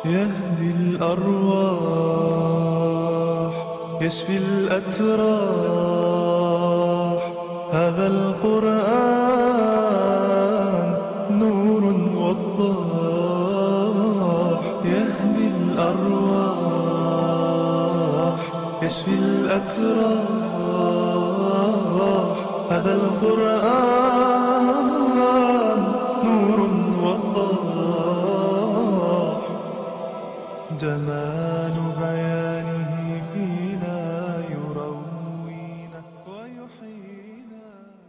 يهدي الأرواح يشفي الأتراح هذا القرآن نور وضاح يهدي الأرواح يشفي الأتراح هذا القرآن نور وضاح جمال بيانه فينا يروينا ويحيينا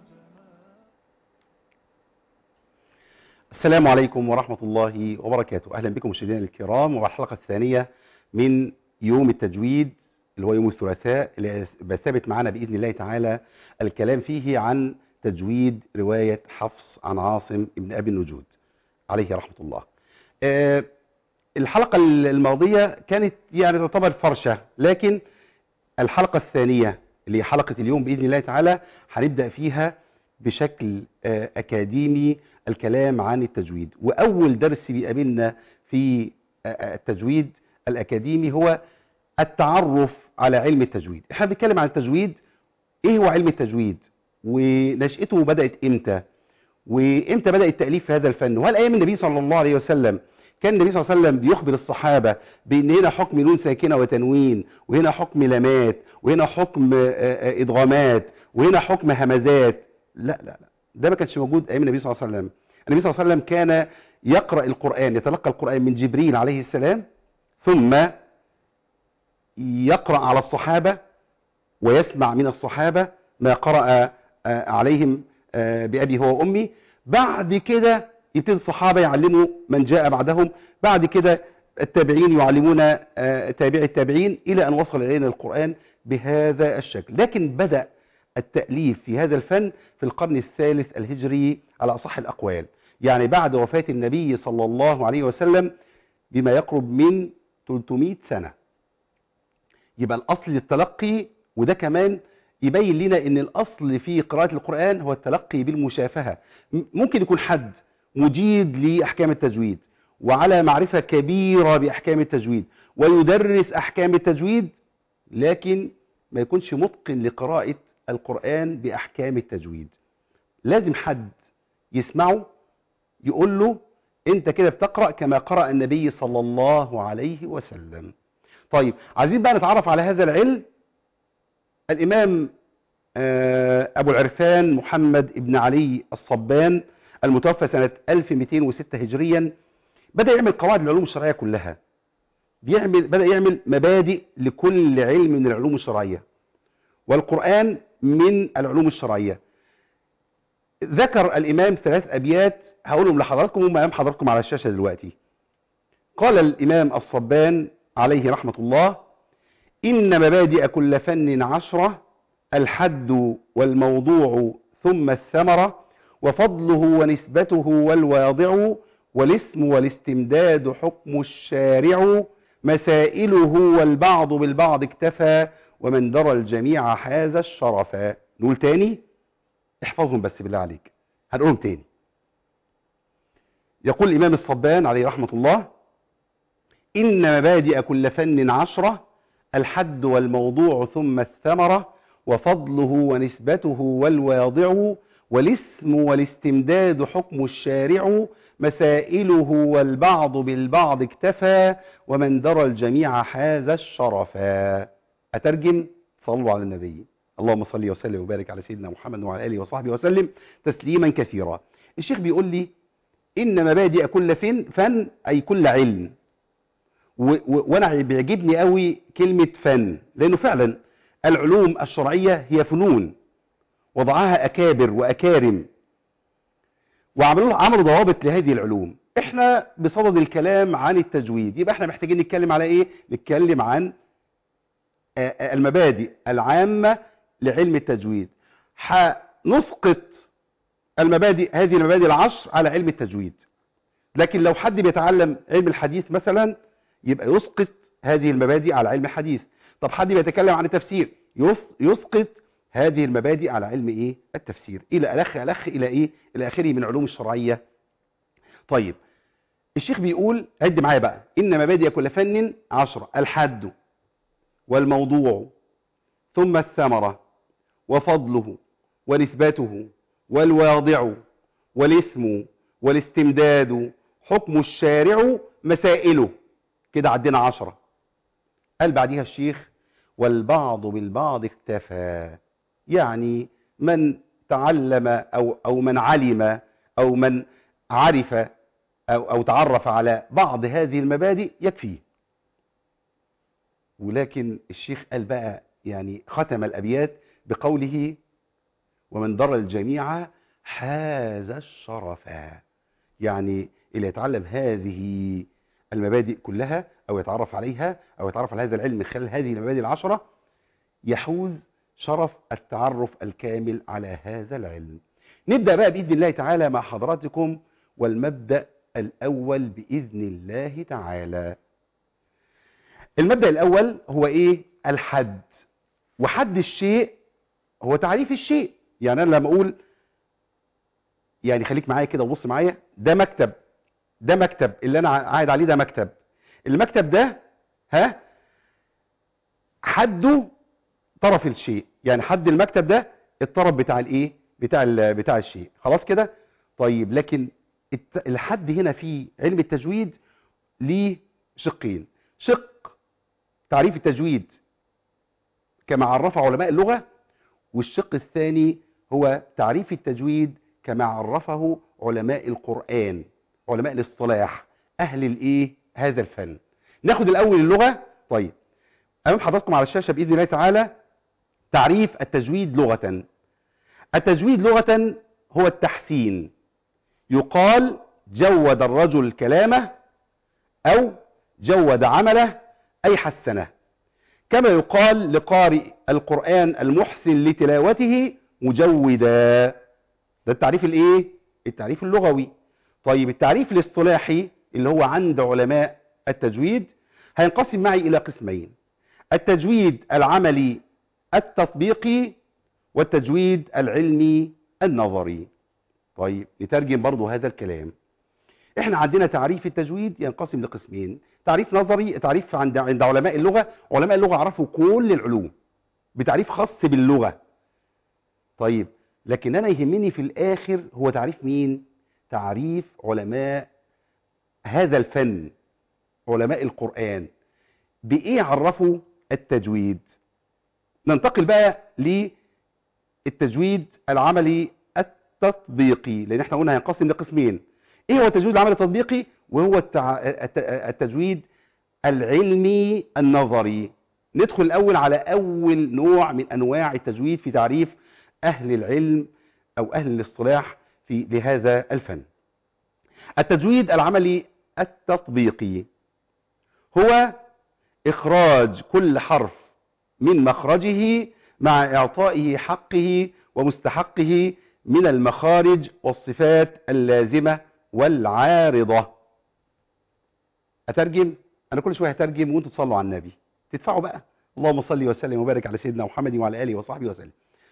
السلام عليكم ورحمة الله وبركاته أهلا بكم مشاهدينا الكرام والحلقة الثانية من يوم التجويد اللي هو يوم الثلاثاء اللي بثابت معنا بإذن الله تعالى الكلام فيه عن تجويد رواية حفص عن عاصم ابن أبي النجود عليه رحمة الله آه، الحلقة الماضية كانت يعني تعتبر فرشة لكن الحلقة الثانية اللي هي حلقة اليوم بإذن الله تعالى هنبدأ فيها بشكل آه، أكاديمي الكلام عن التجويد وأول درس بيقابلنا في آه، آه، التجويد الأكاديمي هو التعرف على علم التجويد احنا بنتكلم عن التجويد ايه هو علم التجويد ونشأته بدأت امتى وامتى بدأ التأليف في هذا الفن وهل ايام النبي صلى الله عليه وسلم كان النبي صلى الله عليه وسلم بيخبر الصحابة بان هنا حكم نون ساكنة وتنوين وهنا حكم لامات وهنا حكم آه، آه، ادغامات وهنا حكم همزات لا لا لا ده ما كانش موجود ايام النبي صلى الله عليه وسلم النبي صلى الله عليه وسلم كان يقرأ القرآن يتلقى القرآن من جبريل عليه السلام ثم يقرأ على الصحابة ويسمع من الصحابة ما قرأ آه، عليهم آه، بأبي هو وأمي بعد كده يبتدي الصحابة يعلموا من جاء بعدهم بعد كده التابعين يعلمون آه، تابع التابعين إلى أن وصل إلينا القرآن بهذا الشكل لكن بدأ التأليف في هذا الفن في القرن الثالث الهجري على أصح الأقوال يعني بعد وفاة النبي صلى الله عليه وسلم بما يقرب من 300 سنة يبقى الأصل للتلقي وده كمان يبين لنا ان الأصل في قراءة القرآن هو التلقي بالمشافهة م- ممكن يكون حد مجيد لأحكام التجويد وعلى معرفة كبيرة بأحكام التجويد ويدرس أحكام التجويد لكن ما يكونش متقن لقراءة القرآن بأحكام التجويد لازم حد يسمعه يقول له انت كده بتقرأ كما قرأ النبي صلى الله عليه وسلم طيب عايزين بقى نتعرف على هذا العلم الإمام آه، أبو العرفان محمد ابن علي الصبان المتوفى سنة 1206 هجريا بدأ يعمل قواعد العلوم الشرعية كلها بيعمل بدأ يعمل مبادئ لكل علم من العلوم الشرعية والقرآن من العلوم الشرعية ذكر الإمام ثلاث أبيات هقولهم لحضراتكم وما أمام حضراتكم على الشاشة دلوقتي قال الإمام الصبان عليه رحمة الله إن مبادئ كل فن عشرة الحد والموضوع ثم الثمرة وفضله ونسبته والواضع والاسم والاستمداد حكم الشارع مسائله والبعض بالبعض اكتفى ومن درى الجميع حاز الشرفا نقول تاني احفظهم بس بالله عليك هنقولهم تاني يقول الإمام الصبان عليه رحمة الله إن مبادئ كل فن عشرة الحد والموضوع ثم الثمرة وفضله ونسبته والواضع والاسم والاستمداد حكم الشارع مسائله والبعض بالبعض اكتفى ومن درى الجميع حاز الشرفا أترجم صلوا على النبي اللهم صل وسلم وبارك على سيدنا محمد وعلى آله وصحبه وسلم تسليما كثيرا الشيخ بيقول لي إن مبادئ كل فن, فن أي كل علم و- و- وانا بيعجبني قوي كلمة فن لانه فعلا العلوم الشرعية هي فنون وضعها اكابر واكارم وعملوا عملوا ضوابط لهذه العلوم احنا بصدد الكلام عن التجويد يبقى احنا محتاجين نتكلم على ايه نتكلم عن آه، آه، المبادئ العامة لعلم التجويد هنسقط المبادئ هذه المبادئ العشر على علم التجويد لكن لو حد بيتعلم علم الحديث مثلا يبقى يسقط هذه المبادئ على علم الحديث طب حد بيتكلم عن التفسير يس- يسقط هذه المبادئ على علم ايه التفسير الى الخ الخ الى ايه الى اخره من علوم الشرعيه طيب الشيخ بيقول عد معايا بقى إن مبادئ كل فن عشرة الحد والموضوع ثم الثمرة وفضله ونسبته والواضع والاسم والاستمداد حكم الشارع مسائله كده عدينا عشرة قال بعديها الشيخ والبعض بالبعض اكتفى يعني من تعلم أو, أو من علم أو من عرف أو, أو تعرف على بعض هذه المبادئ يكفيه ولكن الشيخ قال بقى يعني ختم الأبيات بقوله ومن در الجميع حاز الشرفا يعني اللي يتعلم هذه المبادئ كلها أو يتعرف عليها أو يتعرف على هذا العلم من خلال هذه المبادئ العشرة يحوز شرف التعرف الكامل على هذا العلم نبدأ بقى بإذن الله تعالى مع حضراتكم والمبدأ الأول بإذن الله تعالى المبدأ الأول هو إيه الحد وحد الشيء هو تعريف الشيء يعني أنا لما أقول يعني خليك معايا كده وبص معايا ده مكتب ده مكتب اللي أنا قاعد عليه ده مكتب المكتب ده ها حده طرف الشيء يعني حد المكتب ده الطرف بتاع الايه بتاع ال- بتاع الشيء خلاص كده طيب لكن الت- الحد هنا في علم التجويد ليه شقين شق تعريف التجويد كما عرفه علماء اللغة والشق الثاني هو تعريف التجويد كما عرفه علماء القرآن علماء الاصطلاح أهل الإيه هذا الفن ناخد الأول اللغة طيب أمام حضراتكم على الشاشة بإذن الله تعالى تعريف التجويد لغة التجويد لغة هو التحسين يقال جود الرجل كلامه أو جود عمله أي حسنه كما يقال لقارئ القرآن المحسن لتلاوته مجودا ده التعريف الايه التعريف اللغوي طيب التعريف الاصطلاحي اللي هو عند علماء التجويد هينقسم معي الى قسمين التجويد العملي التطبيقي والتجويد العلمي النظري طيب نترجم برضو هذا الكلام احنا عندنا تعريف التجويد ينقسم لقسمين تعريف نظري تعريف عند عند علماء اللغة علماء اللغة عرفوا كل العلوم بتعريف خاص باللغة طيب لكن انا يهمني في الاخر هو تعريف مين تعريف علماء هذا الفن علماء القرآن بايه عرفوا التجويد ننتقل بقى للتجويد العملي التطبيقي لان احنا قلنا هينقسم لقسمين ايه هو التجويد العملي التطبيقي وهو التع... الت- التجويد العلمي النظري ندخل الاول على اول نوع من انواع التجويد في تعريف اهل العلم او اهل الاصطلاح في لهذا الفن التجويد العملي التطبيقي هو اخراج كل حرف من مخرجه مع اعطائه حقه ومستحقه من المخارج والصفات اللازمة والعارضة أترجم أنا كل شوية هترجم وانتوا تصلوا على النبي تدفعوا بقى اللهم صل وسلم وبارك على سيدنا محمد وعلى آله وصحبه وسلم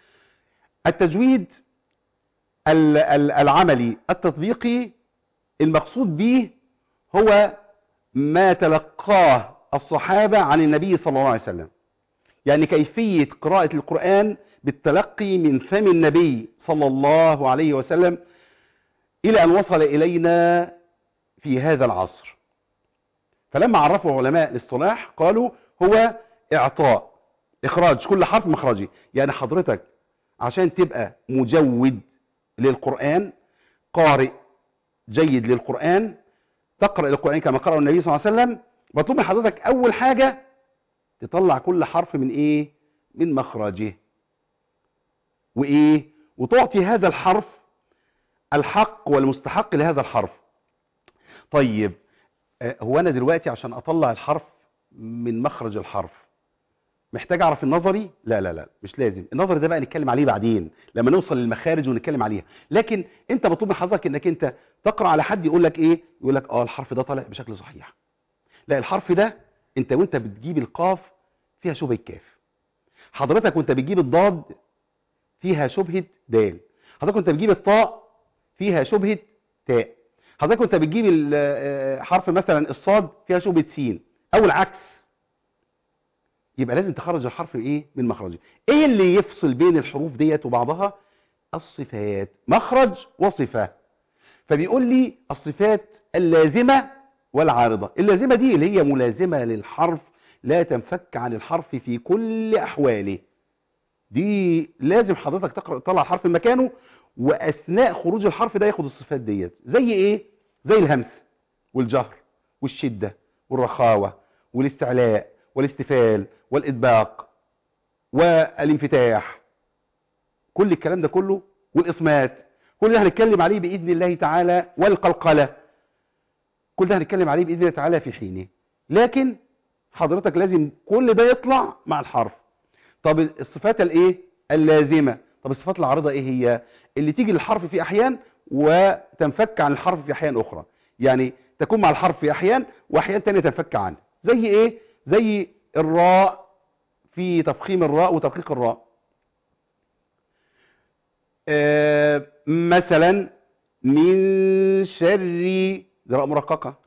التجويد ال- ال- العملي التطبيقي المقصود به هو ما تلقاه الصحابة عن النبي صلى الله عليه وسلم يعني كيفية قراءة القرآن بالتلقي من فم النبي صلى الله عليه وسلم إلى أن وصل إلينا في هذا العصر فلما عرفوا علماء الاصطلاح قالوا هو إعطاء إخراج كل حرف مخرجي يعني حضرتك عشان تبقى مجود للقرآن قارئ جيد للقرآن تقرأ القرآن كما قرأه النبي صلى الله عليه وسلم مطلوب من حضرتك أول حاجة تطلع كل حرف من إيه من مخرجه وإيه وتعطي هذا الحرف الحق والمستحق لهذا الحرف طيب آه، هو أنا دلوقتي عشان أطلع الحرف من مخرج الحرف محتاج أعرف النظري لا لا لا مش لازم النظري ده بقى نتكلم عليه بعدين لما نوصل للمخارج ونتكلم عليها لكن انت مطلوب من حضرتك انك انت تقرأ على حد يقول لك ايه يقول لك اه الحرف ده طالع بشكل صحيح لا الحرف ده انت وانت بتجيب القاف فيها شبهة كاف حضرتك وانت بتجيب الضاد فيها شبهة دال حضرتك وانت بتجيب الطاء فيها شبهة تاء حضرتك وانت بتجيب ال- آه، حرف مثلا الصاد فيها شبهه سين او العكس يبقى لازم تخرج الحرف ايه من مخرجه ايه اللي يفصل بين الحروف ديت وبعضها الصفات مخرج وصفه فبيقول لي الصفات اللازمه والعارضه اللازمه دي اللي هي ملازمه للحرف لا تنفك عن الحرف في كل احواله دي لازم حضرتك تقرا تطلع الحرف من مكانه واثناء خروج الحرف ده ياخد الصفات ديت زي ايه زي الهمس والجهر والشده والرخاوه والاستعلاء والاستفال والإطباق والانفتاح كل الكلام ده كله والإصمات كل ده هنتكلم عليه بإذن الله تعالى والقلقلة كل ده هنتكلم عليه بإذن الله تعالى في حينه لكن حضرتك لازم كل ده يطلع مع الحرف طب الصفات الايه اللازمة طب الصفات العارضة ايه هي اللي تيجي للحرف في احيان وتنفك عن الحرف في احيان اخرى يعني تكون مع الحرف في احيان واحيان تانية تنفك عنه زي ايه زي الراء في تفخيم الراء وترقيق الراء آه مثلا من شر دي راء مرققة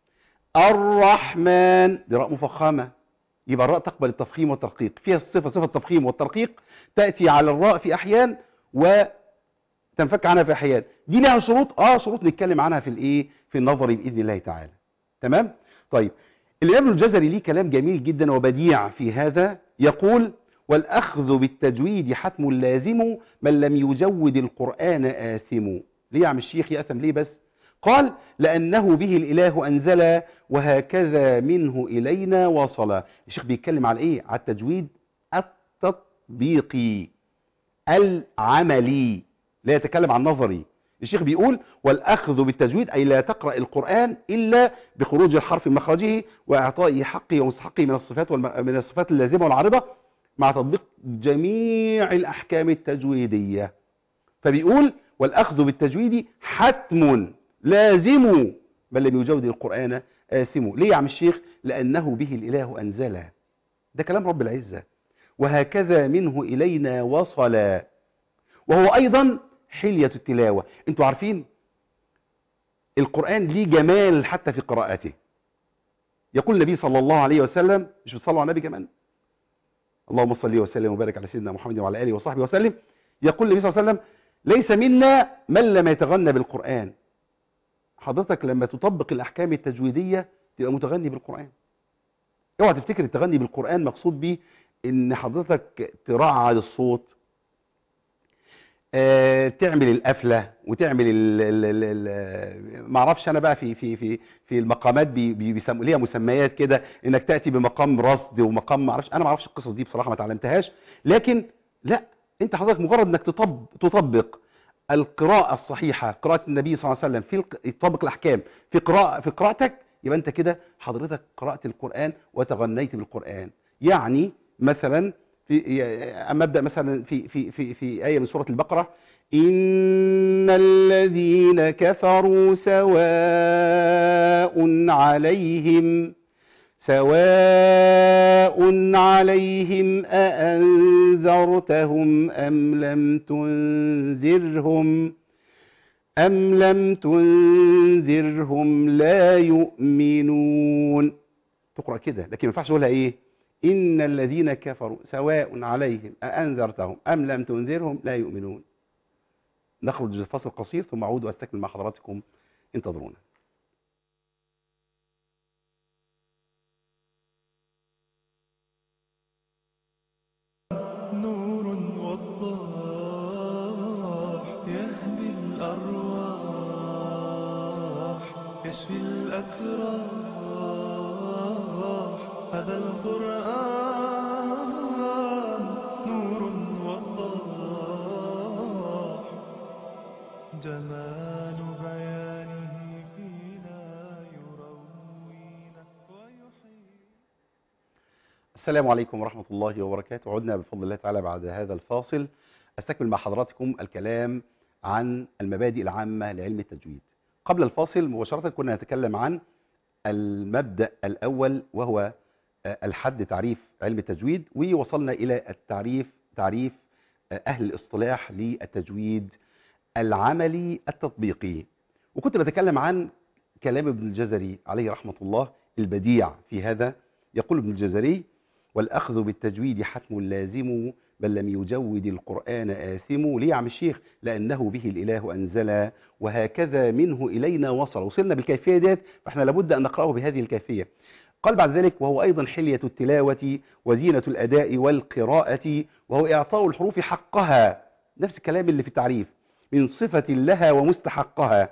الرحمن دي راء مفخمة يبقى الراء تقبل التفخيم والترقيق فيها الصفة صفة التفخيم والترقيق تأتي على الراء في أحيان وتنفك عنها في أحيان دي لها شروط اه شروط نتكلم عنها في الايه في النظر بإذن الله تعالى تمام طيب الإمام الجزري ليه كلام جميل جدا وبديع في هذا يقول والأخذ بالتجويد حتم لازم من لم يجود القرآن آثم ليه يا عم الشيخ يأثم ليه بس قال لأنه به الإله أنزل وهكذا منه إلينا وصل الشيخ بيتكلم على إيه على التجويد التطبيقي العملي لا يتكلم عن نظري الشيخ بيقول والأخذ بالتجويد أي لا تقرأ القرآن إلا بخروج الحرف من مخرجه وإعطائه حقه ومستحقه من الصفات والم... من الصفات اللازمة والعارضة مع تطبيق جميع الأحكام التجويدية فبيقول والأخذ بالتجويد حتم لازم من لم يجود القرآن آثم ليه يا عم الشيخ لأنه به الإله أنزله ده كلام رب العزة وهكذا منه إلينا وصل وهو أيضا حلية التلاوة انتوا عارفين القرآن ليه جمال حتى في قراءته يقول النبي صلى الله عليه وسلم مش بتصلوا على النبي كمان اللهم صل وسلم وبارك على سيدنا محمد وعلى آله وصحبه وسلم يقول النبي صلى الله عليه وسلم ليس منا من لم يتغنى بالقرآن حضرتك لما تطبق الأحكام التجويدية تبقى متغني بالقرآن اوعى تفتكر التغني بالقرآن مقصود به ان حضرتك ترعد الصوت آه، تعمل القفله وتعمل ال ال ال ال ما اعرفش انا بقى في في في في المقامات بي بي بيسموا ليها مسميات كده انك تاتي بمقام رصد ومقام ما اعرفش انا ما اعرفش القصص دي بصراحه ما اتعلمتهاش لكن لا انت حضرتك مجرد انك تطب تطبق القراءه الصحيحه قراءه النبي صلى الله عليه وسلم في الق- تطبق الاحكام في قراءه في قراءتك يبقى انت كده حضرتك قرات القران وتغنيت بالقران يعني مثلا في اما ابدا مثلا في في في في ايه من سوره البقره ان الذين كفروا سواء عليهم سواء عليهم أأنذرتهم أم لم تنذرهم أم لم تنذرهم لا يؤمنون تقرأ كده لكن ما ينفعش اقولها ايه إن الذين كفروا سواء عليهم أأنذرتهم أم لم تنذرهم لا يؤمنون نخرج لفاصل قصير ثم أعود وأستكمل مع حضراتكم انتظرونا نور وضاح يهدي الأرواح يشفي الأتراح هذا القرآن نور وضاح جمال بيانه فينا يروينا ويحيي السلام عليكم ورحمة الله وبركاته عدنا بفضل الله تعالى بعد هذا الفاصل أستكمل مع حضراتكم الكلام عن المبادئ العامة لعلم التجويد قبل الفاصل مباشرة كنا نتكلم عن المبدأ الأول وهو آه، الحد تعريف علم التجويد ووصلنا إلى التعريف تعريف آه، أهل الاصطلاح للتجويد العملي التطبيقي وكنت بتكلم عن كلام ابن الجزري عليه رحمة الله البديع في هذا يقول ابن الجزري والأخذ بالتجويد حتم لازم بل لم يجود القرآن آثم ليه يا عم الشيخ لأنه به الإله أنزل وهكذا منه إلينا وصل وصلنا بالكيفية ديت فإحنا لابد أن نقرأه بهذه الكيفية قال بعد ذلك وهو أيضا حلية التلاوة وزينة الأداء والقراءة وهو إعطاء الحروف حقها نفس الكلام اللي في التعريف من صفة لها ومستحقها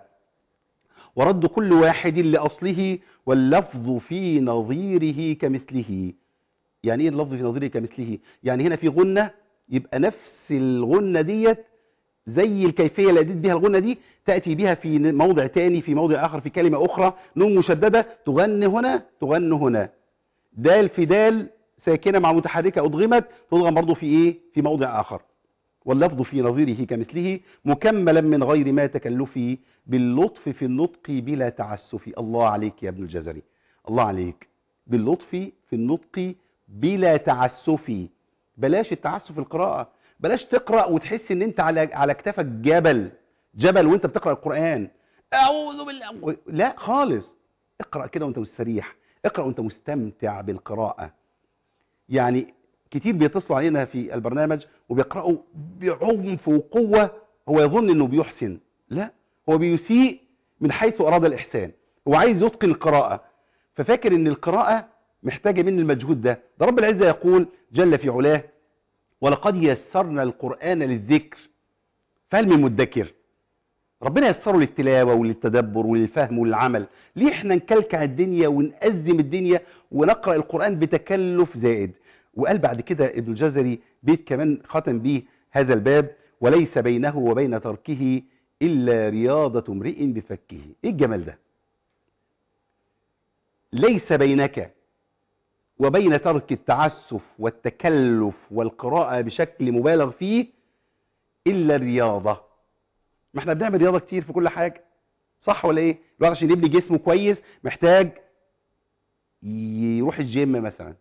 ورد كل واحد لأصله واللفظ في نظيره كمثله يعني ايه اللفظ في نظيره كمثله يعني هنا في غنة يبقى نفس الغنة ديت زي الكيفية اللي أديت بها الغنة دي تأتي بها في موضع تاني في موضع آخر في كلمة أخرى نون مشددة تغن هنا تغن هنا دال في دال ساكنة مع متحركة أضغمت تضغم برضو في إيه في موضع آخر واللفظ في نظيره كمثله مكملا من غير ما تكلف باللطف في النطق بلا تعسف الله عليك يا ابن الجزري الله عليك باللطف في النطق بلا تعسف بلاش التعسف في القراءة بلاش تقرأ وتحس ان انت على على كتافك جبل جبل وانت بتقرأ القرآن اعوذ بالله لا خالص اقرأ كده وانت مستريح اقرأ وانت مستمتع بالقراءة يعني كتير بيتصلوا علينا في البرنامج وبيقرأوا بعنف وقوة هو يظن انه بيحسن لا هو بيسيء من حيث اراد الاحسان هو عايز يتقن القراءة ففاكر ان القراءة محتاجة مني المجهود ده ده رب العزة يقول جل في علاه ولقد يسرنا القرآن للذكر فهل من مدكر ربنا يسره للتلاوة وللتدبر وللفهم وللعمل ليه احنا نكلكع الدنيا ونأزم الدنيا ونقرأ القرآن بتكلف زائد وقال بعد كده ابن الجزري بيت كمان ختم بيه هذا الباب وليس بينه وبين تركه إلا رياضة امرئ بفكه ايه الجمال ده ليس بينك وبين ترك التعسف والتكلف والقراءة بشكل مبالغ فيه إلا الرياضة ما احنا بنعمل رياضة كتير في كل حاجة صح ولا ايه الواحد عشان يبني جسمه كويس محتاج يروح الجيم مثلا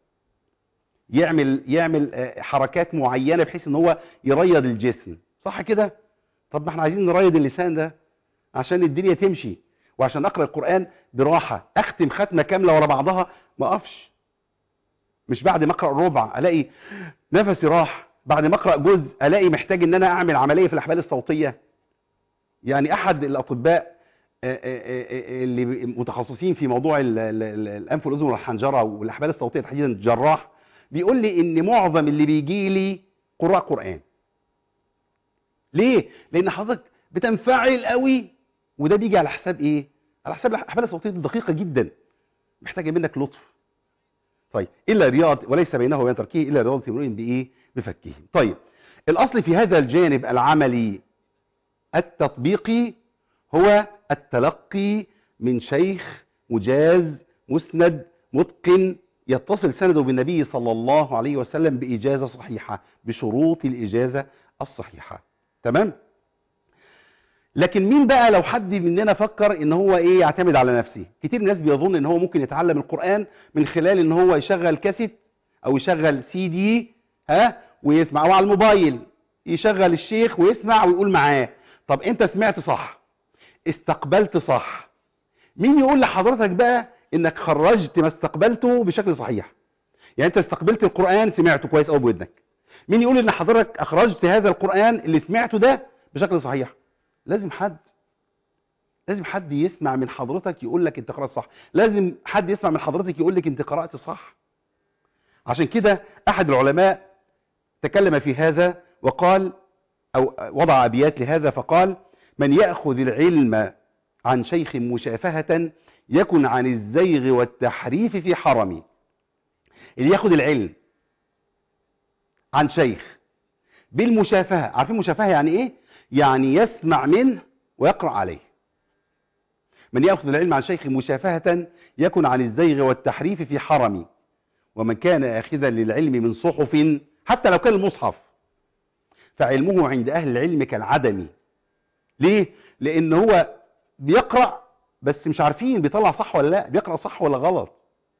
يعمل يعمل حركات معينة بحيث ان هو يريض الجسم صح كده طب ما احنا عايزين نريض اللسان ده عشان الدنيا تمشي وعشان اقرا القرآن براحة اختم ختمة كاملة ورا بعضها ما اقفش مش بعد ما اقرا ربع الاقي نفسي راح بعد ما اقرا جزء الاقي محتاج ان انا اعمل عمليه في الاحبال الصوتيه يعني احد الاطباء اللي متخصصين في موضوع الانف والاذن والحنجره والاحبال الصوتيه تحديدا الجراح بيقول لي ان معظم اللي بيجي لي قراء قران ليه لان حضرتك بتنفعل قوي وده بيجي على حساب ايه على حساب الاحبال الصوتيه الدقيقه جدا محتاجه منك لطف طيب إلا رياض وليس بينه وبين تركه إلا رياضة امرئ بإيه بفكه طيب الأصل في هذا الجانب العملي التطبيقي هو التلقي من شيخ مجاز مسند متقن يتصل سنده بالنبي صلى الله عليه وسلم بإجازة صحيحة بشروط الإجازة الصحيحة تمام لكن مين بقى لو حد مننا فكر ان هو ايه يعتمد على نفسه كتير ناس بيظن ان هو ممكن يتعلم القرآن من خلال ان هو يشغل كاسيت او يشغل سي دي ها ويسمع او على الموبايل يشغل الشيخ ويسمع ويقول معاه طب انت سمعت صح استقبلت صح مين يقول لحضرتك بقى انك خرجت ما استقبلته بشكل صحيح يعني انت استقبلت القرآن سمعته كويس قوي بودنك مين يقول ان حضرتك اخرجت هذا القرآن اللي سمعته ده بشكل صحيح لازم حد لازم حد يسمع من حضرتك يقول لك انت قرأت صح لازم حد يسمع من حضرتك يقول لك انت قرأت صح عشان كده احد العلماء تكلم في هذا وقال او وضع ابيات لهذا فقال من يأخذ العلم عن شيخ مشافهة يكن عن الزيغ والتحريف في حرمي اللي ياخد العلم عن شيخ بالمشافهة عارفين مشافهة يعني ايه يعني يسمع منه ويقرأ عليه من يأخذ العلم عن شيخ مشافهة يكن عن الزيغ والتحريف في حرمي ومن كان آخذا للعلم من صحف حتى لو كان المصحف فعلمه عند أهل العلم كالعدم ليه؟ لأن هو بيقرأ بس مش عارفين بيطلع صح ولا لا بيقرأ صح ولا غلط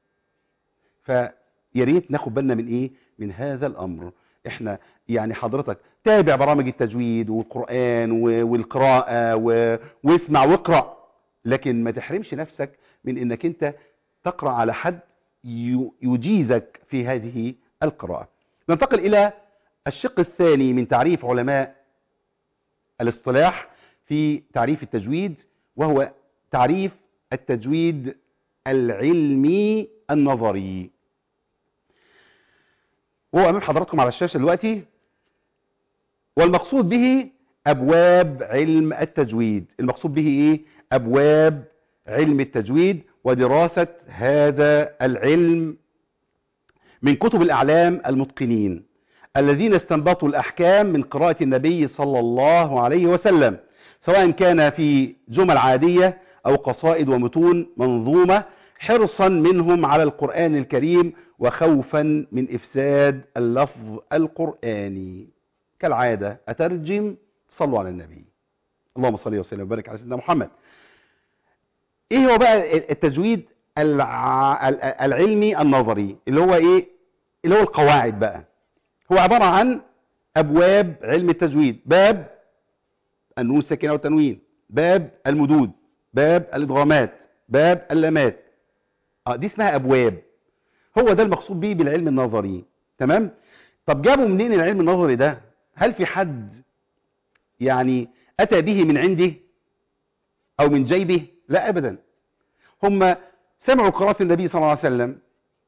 فياريت ناخد بالنا من ايه من هذا الامر احنا يعني حضرتك تابع برامج التجويد والقرآن والقراءة و... واسمع واقرأ لكن ما تحرمش نفسك من انك انت تقرأ على حد ي- يجيزك في هذه القراءة ننتقل الى الشق الثاني من تعريف علماء الاصطلاح في تعريف التجويد وهو تعريف التجويد العلمي النظري وهو امام حضراتكم على الشاشة دلوقتي والمقصود به ابواب علم التجويد المقصود به ايه ابواب علم التجويد ودراسة هذا العلم من كتب الاعلام المتقنين الذين استنبطوا الاحكام من قراءة النبي صلى الله عليه وسلم سواء كان في جمل عادية او قصائد ومتون منظومة حرصا منهم على القرآن الكريم وخوفا من افساد اللفظ القرآني كالعادة اترجم صلوا على النبي اللهم صل وسلم وبارك على سيدنا محمد ايه هو بقى التجويد الع... العلمي النظري اللي هو ايه اللي هو القواعد بقى هو عبارة عن ابواب علم التجويد باب النون الساكنه والتنوين باب المدود باب الادغامات باب اللامات اه دي اسمها ابواب هو ده المقصود به بالعلم النظري تمام طب جابوا منين العلم النظري ده هل في حد يعني اتى به من عنده او من جيبه لا ابدا هم سمعوا قراءة النبي صلى الله عليه وسلم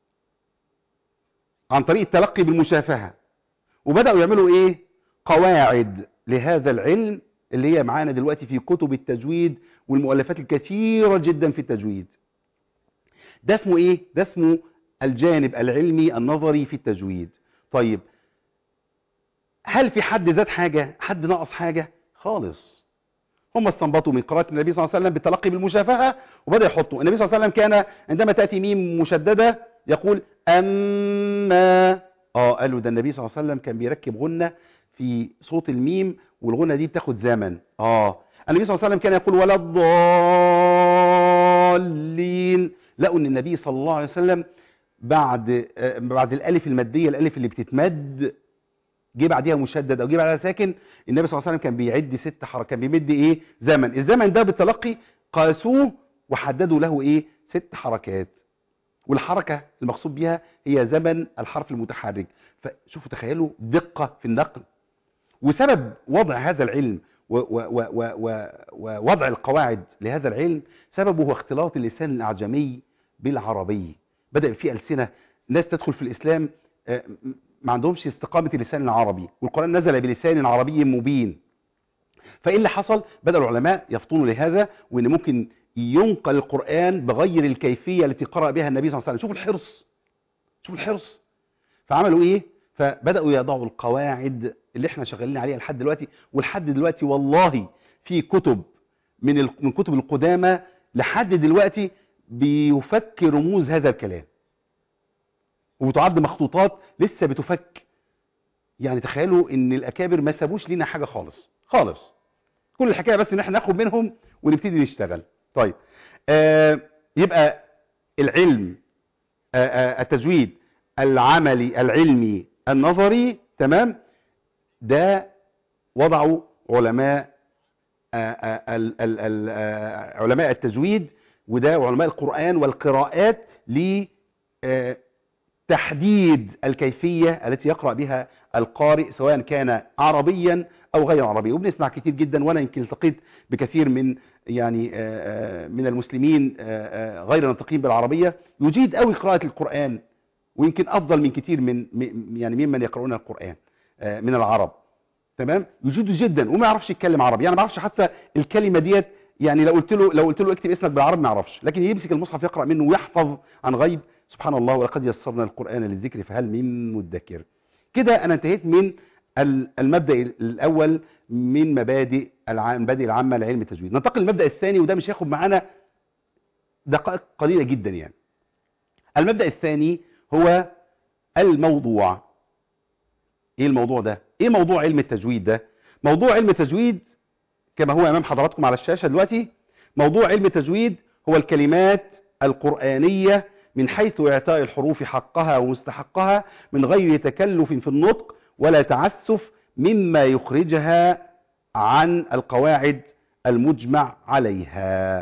عن طريق التلقي بالمشافهة وبدأوا يعملوا ايه قواعد لهذا العلم اللي هي معانا دلوقتي في كتب التجويد والمؤلفات الكثيرة جدا في التجويد ده اسمه ايه ده اسمه الجانب العلمي النظري في التجويد طيب هل في حد زاد حاجة حد نقص حاجة خالص هم استنبطوا من قراءة النبي صلى الله عليه وسلم بالتلقي بالمشافهة وبدأ يحطوا النبي صلى الله عليه وسلم كان عندما تأتي ميم مشددة يقول أما اه قالوا ده النبي صلى الله عليه وسلم كان بيركب غنة في صوت الميم والغنة دي بتاخد زمن اه النبي صلى الله عليه وسلم كان يقول ولا الضالين لقوا ان النبي صلى الله عليه وسلم بعد آه بعد الالف الماديه الالف اللي بتتمد جه بعديها مشدد او جه بعدها ساكن النبي صلى الله عليه وسلم كان بيعد ست حركات كان بيمد ايه زمن الزمن ده بالتلقي قاسوه وحددوا له ايه ست حركات والحركه المقصود بها هي زمن الحرف المتحرك فشوفوا تخيلوا دقه في النقل وسبب وضع هذا العلم ووضع القواعد لهذا العلم سببه هو اختلاط اللسان الأعجمي بالعربي بدأ في ألسنة ناس تدخل في الإسلام ما عندهمش استقامة اللسان العربي والقرآن نزل بلسان عربي مبين فإيه اللي حصل بدأ العلماء يفطنوا لهذا وإن ممكن ينقل القرآن بغير الكيفية التي قرأ بها النبي صلى الله عليه وسلم شوفوا الحرص شوفوا الحرص فعملوا إيه فبدأوا يضعوا القواعد اللي احنا شغالين عليها لحد دلوقتي ولحد دلوقتي والله في كتب من ال... من كتب القدامى لحد دلوقتي بيفك رموز هذا الكلام وبتعد مخطوطات لسه بتفك يعني تخيلوا ان الاكابر ما سابوش لينا حاجة خالص خالص كل الحكاية بس ان احنا ناخد منهم ونبتدي نشتغل طيب آه يبقى العلم آه آه التجويد العملي العلمي النظري تمام ده وضعوا علماء علماء التجويد وده علماء القرآن والقراءات لتحديد الكيفية التي يقرأ بها القارئ سواء كان عربيا أو غير عربي وبنسمع كتير جدا وأنا يمكن التقيت بكثير من يعني من المسلمين غير ناطقين بالعربية يجيد قوي قراءة القرآن ويمكن أفضل من كتير من يعني ممن يقرؤون القرآن من العرب تمام يجيده جدا وما يعرفش يتكلم عربي يعني ما يعرفش حتى الكلمه ديت يعني لو قلت له لو قلت له اكتب اسمك بالعربي ما يعرفش لكن يمسك المصحف يقرا منه ويحفظ عن غيب سبحان الله ولقد يسرنا القران للذكر فهل من مدكر كده انا انتهيت من المبدا الاول من مبادئ المبادئ العامه لعلم التجويد ننتقل للمبدا الثاني وده مش هياخد معانا دقائق قليله جدا يعني المبدا الثاني هو الموضوع ايه الموضوع ده ايه موضوع علم التجويد ده موضوع علم التجويد كما هو امام حضراتكم على الشاشة دلوقتي موضوع علم التجويد هو الكلمات القرآنية من حيث اعطاء الحروف حقها ومستحقها من غير تكلف في النطق ولا تعسف مما يخرجها عن القواعد المجمع عليها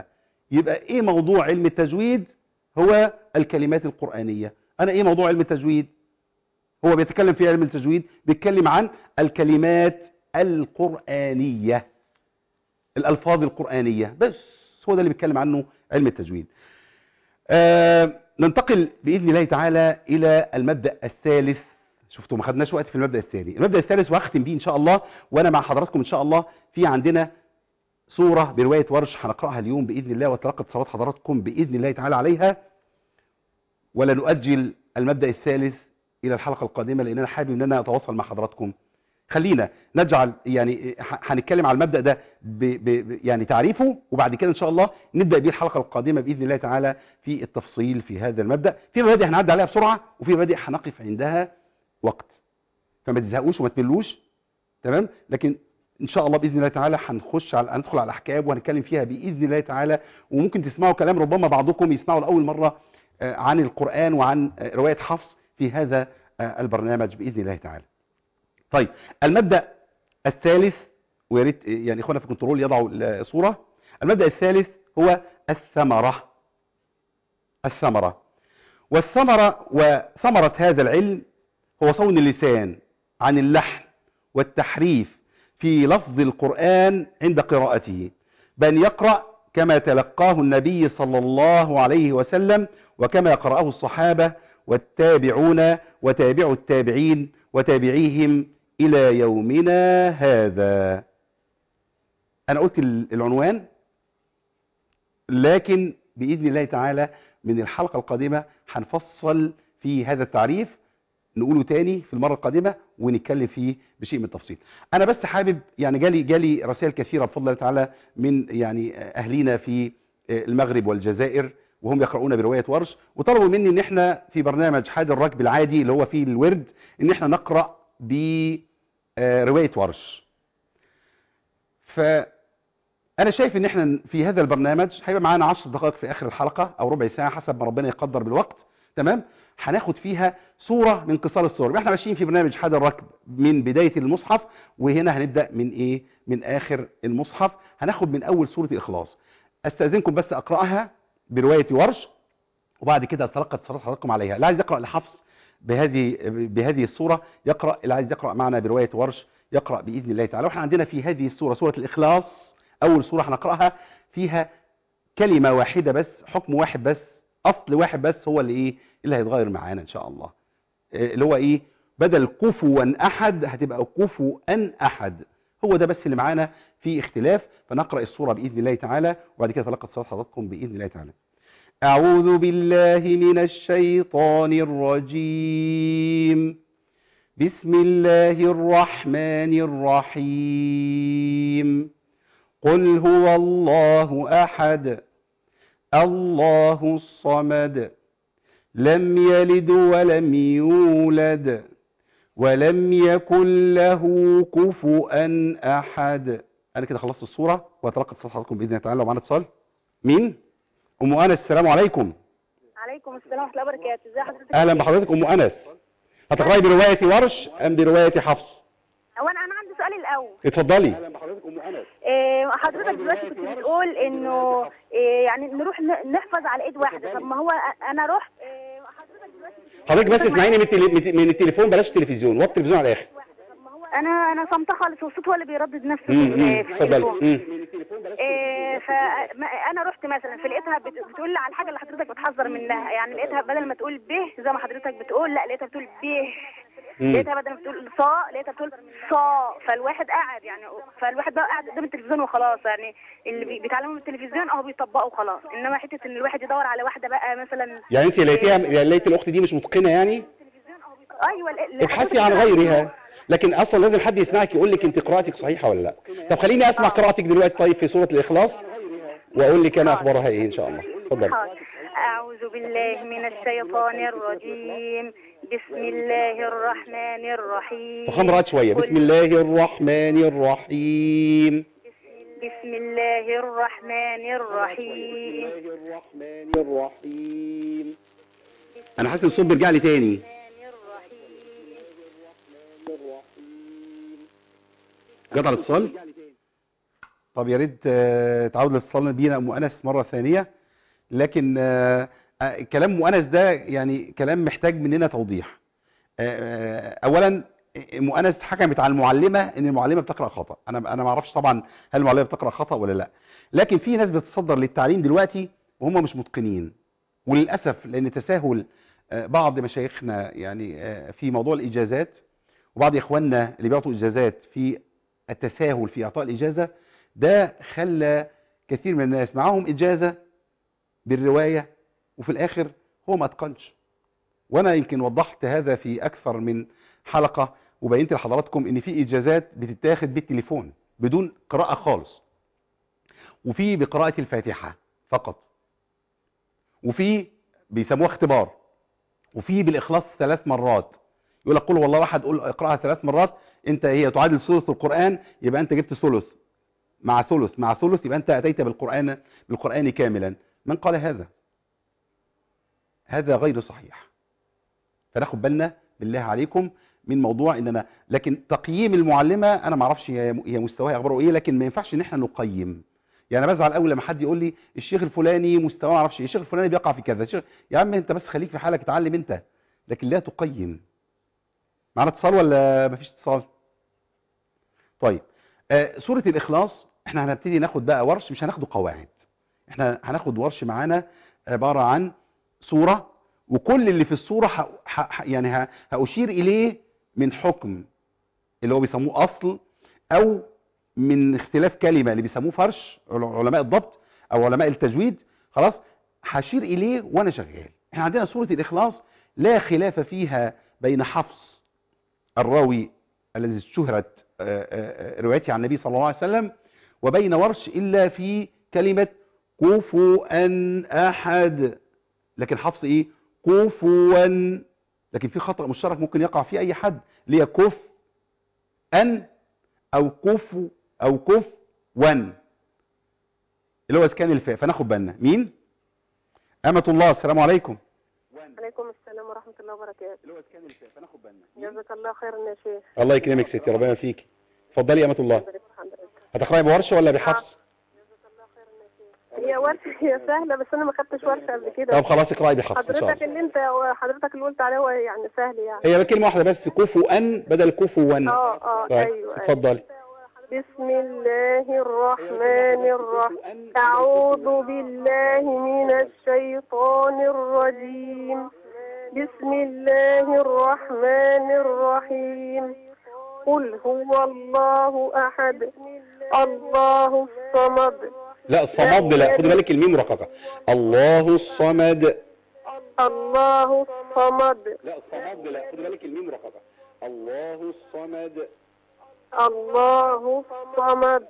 يبقى ايه موضوع علم التجويد هو الكلمات القرآنية انا ايه موضوع علم التجويد هو بيتكلم في علم التجويد بيتكلم عن الكلمات القرآنية الألفاظ القرآنية بس هو ده اللي بيتكلم عنه علم التجويد آه ننتقل بإذن الله تعالى إلى المبدأ الثالث شفتوا ما خدناش وقت في المبدأ الثاني المبدأ الثالث وهختم بيه إن شاء الله وأنا مع حضراتكم إن شاء الله في عندنا سورة برواية ورش هنقرأها اليوم بإذن الله وتلقى اتصالات حضراتكم بإذن الله تعالى عليها ولا نؤجل المبدأ الثالث إلى الحلقة القادمة لأن أنا حابب أن أنا أتواصل مع حضراتكم خلينا نجعل يعني ح- هنتكلم على المبدأ ده ب ب يعني تعريفه وبعد كده إن شاء الله نبدأ بيه الحلقة القادمة بإذن الله تعالى في التفصيل في هذا المبدأ في مبادئ هنعدي عليها بسرعة وفي مبادئ هنقف عندها وقت فما تزهقوش وما تملوش تمام لكن ان شاء الله باذن الله تعالى هنخش على هندخل على الاحكام وهنتكلم فيها باذن الله تعالى وممكن تسمعوا كلام ربما بعضكم يسمعوا لاول مره آه، عن القران وعن آه، روايه حفص في هذا آه، البرنامج باذن الله تعالى. طيب المبدا الثالث ويا ريت آه، يعني اخوانا في كنترول يضعوا الصوره المبدا الثالث هو الثمره الثمره والثمره وثمره هذا العلم هو صون اللسان عن اللحن والتحريف في لفظ القرآن عند قراءته بأن يقرأ كما تلقاه النبي صلى الله عليه وسلم وكما قرأه الصحابة والتابعون وتابع التابعين وتابعيهم إلى يومنا هذا أنا قلت العنوان لكن بإذن الله تعالى من الحلقة القادمة هنفصل في هذا التعريف نقوله تاني في المرة القادمة ونتكلم فيه بشيء من التفصيل انا بس حابب يعني جالي جالي رسائل كثيرة بفضل الله تعالى من يعني اهلينا في المغرب والجزائر وهم يقرؤون برواية ورش وطلبوا مني ان احنا في برنامج حاد الركب العادي اللي هو فيه الورد ان احنا نقرأ برواية ورش فانا شايف ان احنا في هذا البرنامج هيبقى معانا 10 دقائق في اخر الحلقة او ربع ساعة حسب ما ربنا يقدر بالوقت تمام هناخد فيها صورة من قصار الصور احنا ماشيين في برنامج حاد الركب من بداية المصحف وهنا هنبدأ من ايه من اخر المصحف هناخد من اول سورة الاخلاص استاذنكم بس اقرأها برواية ورش وبعد كده اتلقى اتصالات حضراتكم عليها اللي عايز يقرأ لحفص بهذه بهذه الصورة يقرأ اللي عايز يقرأ معنا برواية ورش يقرأ بإذن الله تعالى واحنا عندنا في هذه السورة سورة الإخلاص أول سورة هنقرأها فيها كلمة واحدة بس حكم واحد بس أصل واحد بس هو اللي إيه اللي هيتغير معانا إن شاء الله اللي هو إيه بدل كفوا أحد هتبقى كفوا أحد هو ده بس اللي معانا في اختلاف فنقرأ السورة بإذن الله تعالى وبعد كده تلقى اتصالات حضراتكم بإذن الله تعالى أعوذ بالله من الشيطان الرجيم بسم الله الرحمن الرحيم قل هو الله أحد الله الصمد لم يلد ولم يولد ولم يكن له كفؤا أحد أنا كده خلصت الصورة وأتلقى اتصال حضراتكم بإذن الله تعالى ومعنا اتصال مين؟ أم أنس السلام عليكم عليكم السلام ورحمة الله وبركاته ازي حضرتك أهلا بحضرتك أم أنس هتقرأي برواية ورش أم برواية حفص؟ هو انا انا عندي سؤال الاول اتفضلي إيه حضرتك دلوقتي كنت بتقول انه إيه يعني نروح ن- نحفظ على ايد واحده طب ما هو انا رحت إيه حضرتك دلوقتي كنت حضرتك بس اسمعيني من, التلي... من التليفون بلاش التلفزيون وطي التلفزيون على الآخر انا انا صمت خالص والصوت هو اللي بيردد نفسه في مم، مم، ال- في اتفضلي التليفون مم. إيه فانا رحت مثلا فلقيتها بت- بتقول لي على الحاجه اللي حضرتك بتحذر منها يعني لقيتها بدل ما تقول به زي ما حضرتك بتقول لا لقيتها بتقول به مم. لقيتها بدل ما بتقول صا لقيتها بتقول صا فالواحد قاعد يعني فالواحد بقى قاعد قدام التلفزيون وخلاص يعني اللي بي- بيتعلموا من التلفزيون اهو بيطبقوا وخلاص انما حته ان الواحد يدور على واحده بقى مثلا يعني انت لقيتيها يعني لقيت الاخت دي مش متقنه يعني ايوه ال- ال- ابحثي عن غيرها لكن اصلا لازم حد يسمعك يقول لك انت قراءتك صحيحه ولا لا طب خليني اسمع قراءتك دلوقتي طيب في سوره الاخلاص واقول لك انا اخبارها ايه ان شاء الله اتفضلي حاضر. أعوذ بالله من الشيطان الرجيم بسم الله الرحمن الرحيم فخم رأت شويه بسم الله الرحمن الرحيم بسم الله الرحمن الرحيم الرحمن الرحيم انا حاسس الصوت بيرجع لي تاني قطع الاتصال طب يا ريت آه، تعود الاتصال بينا ام انس مره ثانيه لكن آه، آه، كلام ام انس ده يعني كلام محتاج مننا توضيح آه، آه، اولا ام انس حكمت على المعلمه ان المعلمه بتقرا خطا انا انا ما اعرفش طبعا هل المعلمه بتقرا خطا ولا لا لكن في ناس بتتصدر للتعليم دلوقتي وهم مش متقنين وللاسف لان تساهل آه، بعض مشايخنا يعني آه، في موضوع الاجازات وبعض اخواننا اللي بيعطوا اجازات في التساهل في اعطاء الاجازه ده خلى كثير من الناس معاهم اجازه بالروايه وفي الاخر هو ما اتقنش وانا يمكن وضحت هذا في اكثر من حلقه وبينت لحضراتكم ان في اجازات بتتاخد بالتليفون بدون قراءه خالص وفي بقراءه الفاتحه فقط وفي بيسموها اختبار وفي بالاخلاص ثلاث مرات يقول لك قل هو الله احد قول اقراها ثلاث مرات انت هي تعادل ثلث القران يبقى انت جبت ثلث مع ثلث مع ثلث يبقى انت اتيت بالقران بالقران كاملا من قال هذا هذا غير صحيح فناخد بالنا بالله عليكم من موضوع اننا لكن تقييم المعلمه انا ما اعرفش هي هي مستواها اخباره ايه لكن ما ينفعش ان احنا نقيم يعني انا بزعل قوي لما حد يقول لي الشيخ الفلاني مستواه ما اعرفش ايه الشيخ الفلاني بيقع في كذا الشيخ يا عم انت بس خليك في حالك اتعلم انت لكن لا تقيم معنا اتصال ولا مفيش اتصال طيب آه سوره الاخلاص احنا هنبتدي ناخد بقى ورش مش هناخده قواعد احنا هناخد ورش معانا عباره عن سوره وكل اللي في السوره ح... ح... يعني ه... هاشير اليه من حكم اللي هو بيسموه اصل او من اختلاف كلمه اللي بيسموه فرش عل- علماء الضبط او علماء التجويد خلاص هشير اليه وانا شغال احنا عندنا سوره الاخلاص لا خلاف فيها بين حفص الراوي الذي اشتهرت آه، آه، آه، روايته عن النبي صلى الله عليه وسلم وبين ورش الا في كلمه كفوا احد لكن حفص ايه كفوا لكن في خطأ مشترك ممكن يقع فيه اي حد اللي هي كف ان او كفو او كف ون اللي هو اسكان الفاء فناخد بالنا مين امة الله السلام عليكم عليكم السلام ورحمة الله وبركاته اللي هو اسكان الفاء فناخد بالنا جزاك الله خيرا يا شيخ الله يكرمك ستي ربنا فيك اتفضلي يا امة الله يبارك في حضرتك هتقراي بورشه ولا بحفص هي ورشة هي سهلة بس أنا ما خدتش ورشة قبل كده طب خلاص اقراي بحفص ان شاء حضرتك الله اللي أنت حضرتك اللي قلت عليه هو يعني سهل يعني هي كلمه واحده بس كفوا ان بدل كفوا ون اه اه طيب أيوه أيوه اتفضلي بسم الله الرحمن الرحيم أعوذ بالله من الشيطان الرجيم بسم الله الرحمن الرحيم قل هو الله أحد الله الصمد لا الصمد لا خدي بالك الميم رققه الله الصمد الله الصمد لا الصمد لا خدي بالك الميم رققه الله الصمد الله الصمد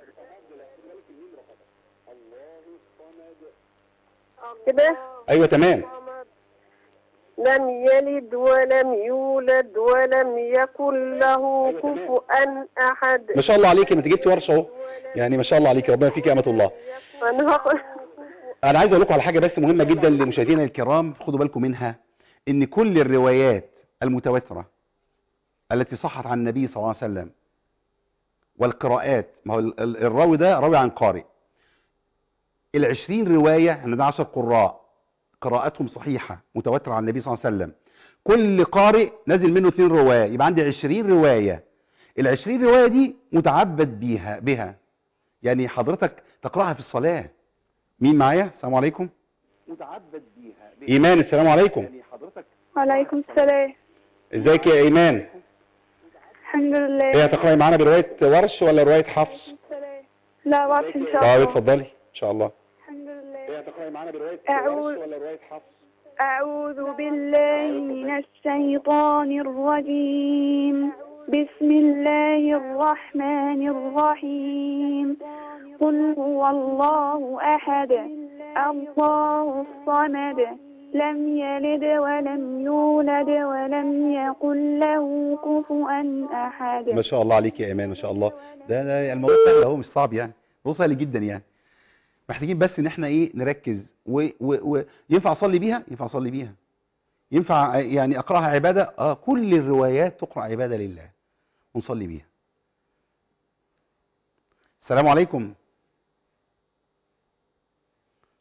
كده ايوه تمام لم يلد ولم يولد ولم يكن له كفوا أحد ما شاء الله عليك انت جبتي ورشه اهو يعني ما شاء الله عليك ربنا فيك يا امه الله أنا هقول انا عايز اقول لكم على حاجه بس مهمه جدا لمشاهدينا الكرام خدوا بالكم منها ان كل الروايات المتواتره التي صحت عن النبي صلى الله عليه وسلم والقراءات ما هو ال- ال- الراوي ده راوي عن قارئ العشرين رواية احنا ده عشر قراء قراءتهم صحيحة متواترة عن النبي صلى الله عليه وسلم كل قارئ نزل منه اثنين رواية يبقى عندي عشرين رواية العشرين رواية دي متعبد بيها بها يعني حضرتك تقرأها في الصلاة مين معايا السلام عليكم متعبد بيها ايمان السلام عليكم يعني حضرتك وعليكم السلام ازيك يا ايمان الحمد لله ايه هتقرأي معانا برواية ورش ولا رواية حفص لا واضح ان شاء طيب الله اتفضلي ان شاء الله الحمد لله ايه هتقرأي معانا برواية أعوذ- ورش ولا رواية حفص أعوذ بالله من الشيطان الرجيم بسم الله الرحمن الرحيم قل هو الله أحد الله الصمد لم يلد ولم يولد ولم يكن له كفوا أحد ما شاء الله عليك يا ايمان ما شاء الله ده, ده الموضوع سهل اهو مش صعب يعني الموضوع سهل جدا يعني محتاجين بس ان احنا ايه نركز وينفع اصلي بيها ينفع اصلي بيها ينفع يعني اقراها عباده اه كل الروايات تقرا عباده لله ونصلي بيها السلام عليكم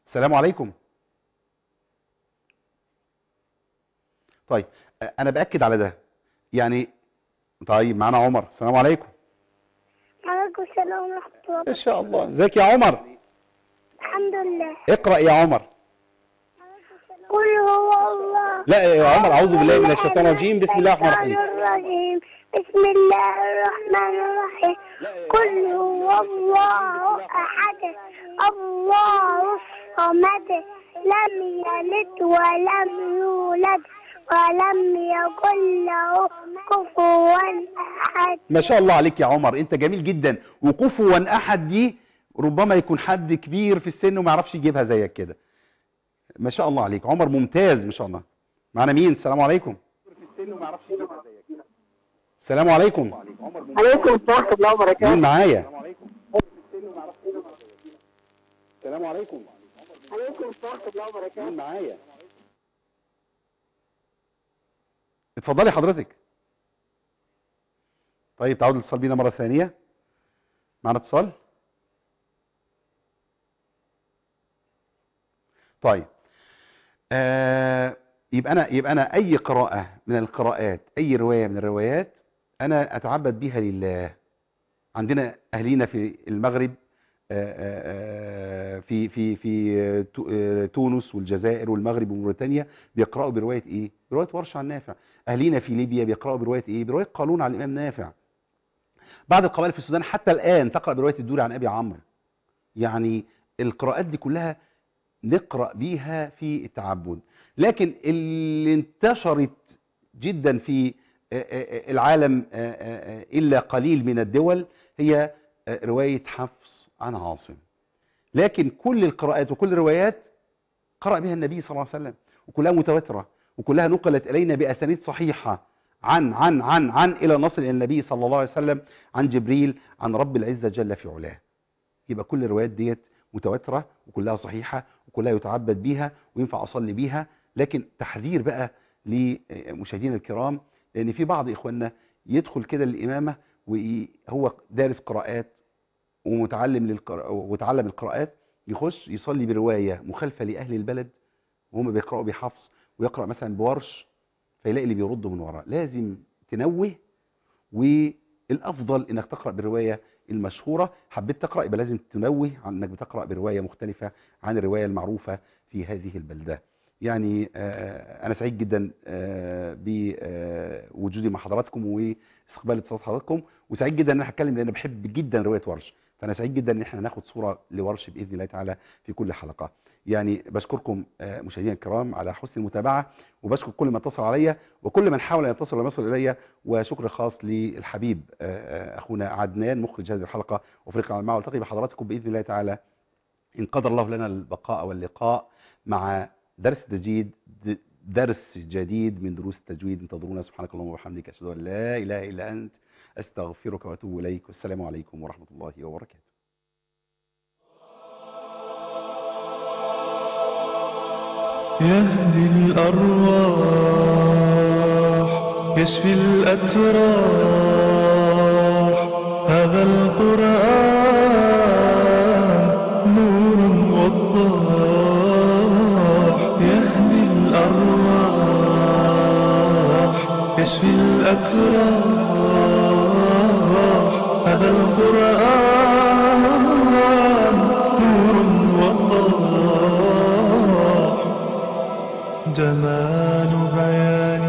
السلام عليكم طيب آه، انا باكد على ده يعني طيب معانا عمر السلام عليكم عليكم السلام ورحمة الله ما شاء الله ازيك يا عمر الحمد لله اقرا يا عمر قل هو الله لا يا عمر اعوذ بالله من الشيطان الرجيم بسم الله الرحمن الرحيم الرحيم بسم الله الرحمن الرحيم قل هو الله أحد الله الصمد لم يلد ولم يولد ولم يكن له كفوا أحد ما شاء الله عليك يا عمر انت جميل جدا وكفوا احد دي ربما يكون حد كبير في السن وما يعرفش يجيبها زيك كده ما شاء الله عليك عمر ممتاز ما شاء الله معنا مين السلام عليكم السلام عليكم عليكم السلام ورحمة الله وبركاته مين معايا السلام عليكم عليكم السلام ورحمة الله وبركاته مين معايا اتفضلي حضرتك طيب تعود الاتصال بينا مرة ثانية معنا اتصال طيب آه يبقى انا يبقى انا اي قراءة من القراءات اي رواية من الروايات انا اتعبد بها لله عندنا اهلينا في المغرب آه، آه، آه، في في في تو- آه، تونس والجزائر والمغرب وموريتانيا بيقرأوا برواية ايه برواية ورش عن نافع اهلينا في ليبيا بيقرأوا برواية ايه برواية قانون عن الامام نافع بعض القبائل في السودان حتى الان تقرأ برواية الدوري عن ابي عمرو يعني القراءات دي كلها نقرأ بيها في التعبد لكن اللي انتشرت جدا في آه، آه، العالم آه، آه، آه، إلا قليل من الدول هي آه، رواية حفص عن عاصم لكن كل القراءات وكل الروايات قرأ بها النبي صلى الله عليه وسلم وكلها متواترة وكلها نقلت إلينا بأسانيد صحيحة عن عن عن عن إلى نصل إلى النبي صلى الله عليه وسلم عن جبريل عن رب العزة جل في علاه يبقى كل الروايات ديت متواترة وكلها صحيحة وكلها يتعبد بيها وينفع أصلي بيها لكن تحذير بقى لمشاهدينا الكرام لأن في بعض إخواننا يدخل كده للإمامة وهو دارس قراءات ومتعلم للقراءة وتعلم القراءات يخش يصلي برواية مخالفة لأهل البلد وهم بيقرأوا بحفص ويقرأ مثلا بورش فيلاقي اللي بيرده من وراه لازم تنوه والافضل انك تقرا بالروايه المشهوره حبيت تقرا يبقى لازم تنوه عن انك بتقرا بروايه مختلفه عن الروايه المعروفه في هذه البلده يعني آه، انا سعيد جدا آه، بوجودي مع حضراتكم واستقبال اتصالات حضراتكم وسعيد جدا ان انا هتكلم لان بحب جدا روايه ورش فانا سعيد جدا ان احنا ناخد صوره لورش باذن الله تعالى في كل حلقه يعني بشكركم آه، مشاهدينا الكرام على حسن المتابعه وبشكر كل من اتصل عليا وكل من حاول ان يتصل ولم يصل الي وشكر خاص للحبيب آه، آه، اخونا عدنان مخرج هذه الحلقه وفريق العمل معه والتقي بحضراتكم باذن الله تعالى ان قدر الله لنا البقاء واللقاء مع درس جديد درس جديد من دروس التجويد انتظرونا سبحانك اللهم وبحمدك اشهد ان لا اله الا انت استغفرك واتوب اليك والسلام عليكم ورحمه الله وبركاته يهدي الأرواح يشفي الأتراح هذا القرآن نور وضاح يهدي الأرواح يشفي الأتراح هذا القرآن نور وضاح جمال بيان